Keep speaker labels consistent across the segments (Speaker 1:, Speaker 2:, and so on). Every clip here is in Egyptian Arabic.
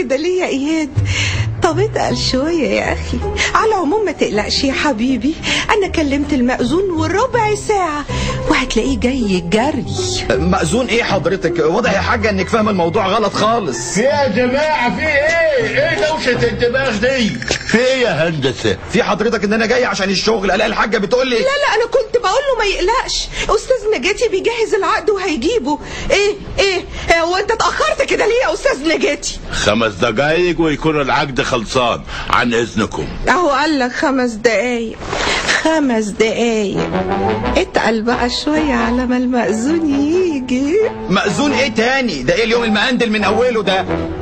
Speaker 1: كده ليه يا اياد طب اتقل شوية يا أخي على العموم ما تقلقش يا حبيبي أنا كلمت المأذون وربع ساعة وهتلاقيه جاي جري
Speaker 2: مأذون ايه حضرتك واضح يا حاجة انك فاهمة الموضوع غلط خالص
Speaker 3: في يا جماعة في ايه ايه دوشة الدماغ دي في ايه يا هندسة
Speaker 2: في حضرتك ان انا جاي عشان الشغل الاقي الحاجة بتقول لي
Speaker 1: لا لا أنا كنت بقول له ما يقلقش أستاذ نجاتي بيجهز العقد وهيجيبه إيه إيه هو أنت اتأخرت كده ليه يا أستاذ نجاتي
Speaker 3: خمس دقايق ويكون العقد خلصان عن اذنكم
Speaker 1: أهو قال لك خمس دقايق خمس دقايق اتقل بقى شوية على ما المأذون يجي
Speaker 2: مأذون ايه تاني ده ايه اليوم المقندل من اوله ده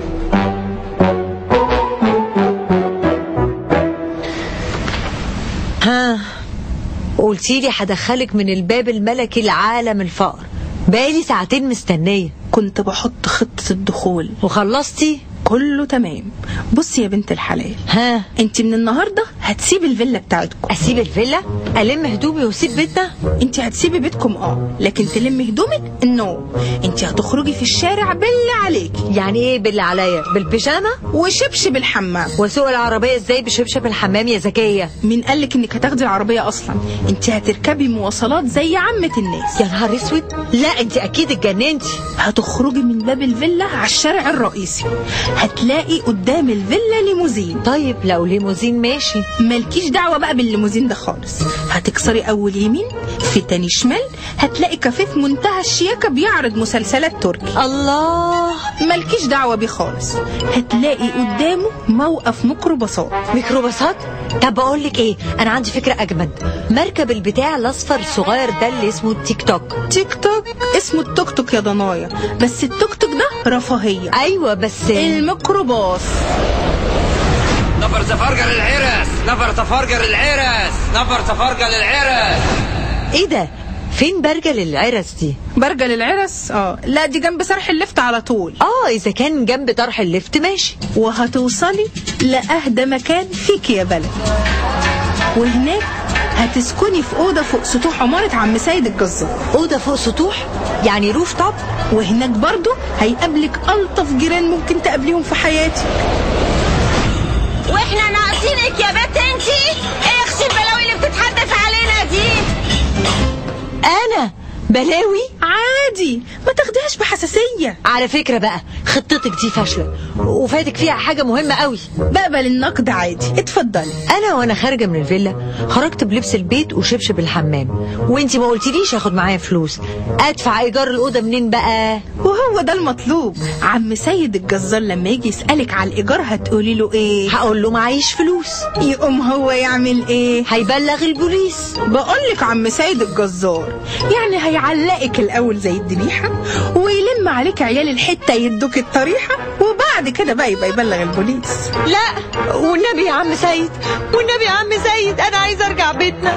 Speaker 4: ها قلتي لي هدخلك من الباب الملكي لعالم الفقر بقالي ساعتين مستنيه
Speaker 5: كنت بحط خطة الدخول
Speaker 4: وخلصتي
Speaker 5: كله تمام بصي يا بنت الحلال
Speaker 4: ها
Speaker 5: انت من النهارده هتسيبي الفيلا بتاعتكم
Speaker 4: اسيب الفيلا الم هدومي واسيب بيتنا
Speaker 5: انت هتسيبي بيتكم اه لكن تلمي هدومك نو انت هتخرجي في الشارع بالله عليكي
Speaker 4: يعني ايه باللي عليا بالبيجامه
Speaker 5: وشبشب الحمام
Speaker 4: واسوق العربيه ازاي بشبشب الحمام يا زكيه
Speaker 5: مين قالك انك هتاخدي العربيه اصلا انت هتركبي مواصلات زي عامه الناس
Speaker 4: يا نهار اسود لا انت اكيد اتجننتي
Speaker 5: هتخرجي من باب الفيلا على الشارع الرئيسي هتلاقي قدام الفيلا ليموزين
Speaker 4: طيب لو ليموزين ماشي
Speaker 5: مالكيش دعوه بقى بالليموزين ده خالص هتكسري اول يمين في تاني شمال هتلاقي كافيه في منتهى الشياكه بيعرض مسلسلات تركي
Speaker 4: الله
Speaker 5: مالكيش دعوه بيه خالص هتلاقي قدامه موقف ميكروباصات
Speaker 4: ميكروباصات طب بقول لك ايه انا عندي فكره اجمد مركب البتاع الاصفر الصغير ده اللي اسمه التيك توك
Speaker 5: تيك توك اسمه التوك توك يا ضنايا بس التوك توك ده رفاهيه
Speaker 4: ايوه بس
Speaker 5: الميكروباص
Speaker 6: نفر تفرقر العرس نفر تفرقر العرس نفر تفرقر العرس
Speaker 4: ايه ده فين برجل العرس دي
Speaker 5: برجل العرس اه لا دي جنب سرح اللفت على طول
Speaker 4: اه اذا كان جنب طرح الليفت ماشي
Speaker 5: وهتوصلي لأهدى مكان فيك يا بلد وهناك هتسكني في أوضة فوق سطوح عمارة عم سيد الجزار
Speaker 4: اوضه فوق سطوح يعني روف توب
Speaker 5: وهناك برضو هيقابلك ألطف جيران ممكن تقابليهم في حياتك
Speaker 7: واحنا ناقصينك يا بت انتي ايه اختي البلاوي اللي بتتحدث علينا دي
Speaker 4: انا بلاوي
Speaker 5: عادي ما تاخديهاش بحساسية
Speaker 4: على فكره بقى خطتك دي فاشله وفاتك فيها حاجه مهمه قوي
Speaker 5: بقبل النقد عادي اتفضلي
Speaker 4: انا وانا خارجه من الفيلا خرجت بلبس البيت وشبشب الحمام وانتي ما قلتليش اخد معايا فلوس ادفع ايجار الاوضه منين بقى
Speaker 5: وهو ده المطلوب عم سيد الجزار لما يجي يسألك على الإيجار هتقولي له إيه
Speaker 4: هقول له معيش فلوس
Speaker 5: يقوم هو يعمل إيه
Speaker 4: هيبلغ البوليس
Speaker 5: بقولك عم سيد الجزار يعني هيعلقك الأول زي الذبيحة ويلم عليك عيال الحتة يدوك الطريحة وبعد كده بقى يبقى يبلغ البوليس
Speaker 4: لا والنبي يا عم سيد والنبي يا عم سيد انا عايزه ارجع بيتنا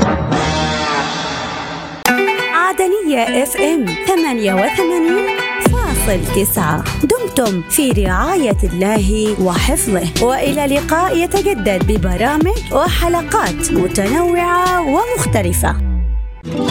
Speaker 8: عدنية اف ام 88 فاصل تسعة دمتم في رعاية الله وحفظه وإلى لقاء يتجدد ببرامج وحلقات متنوعة ومختلفة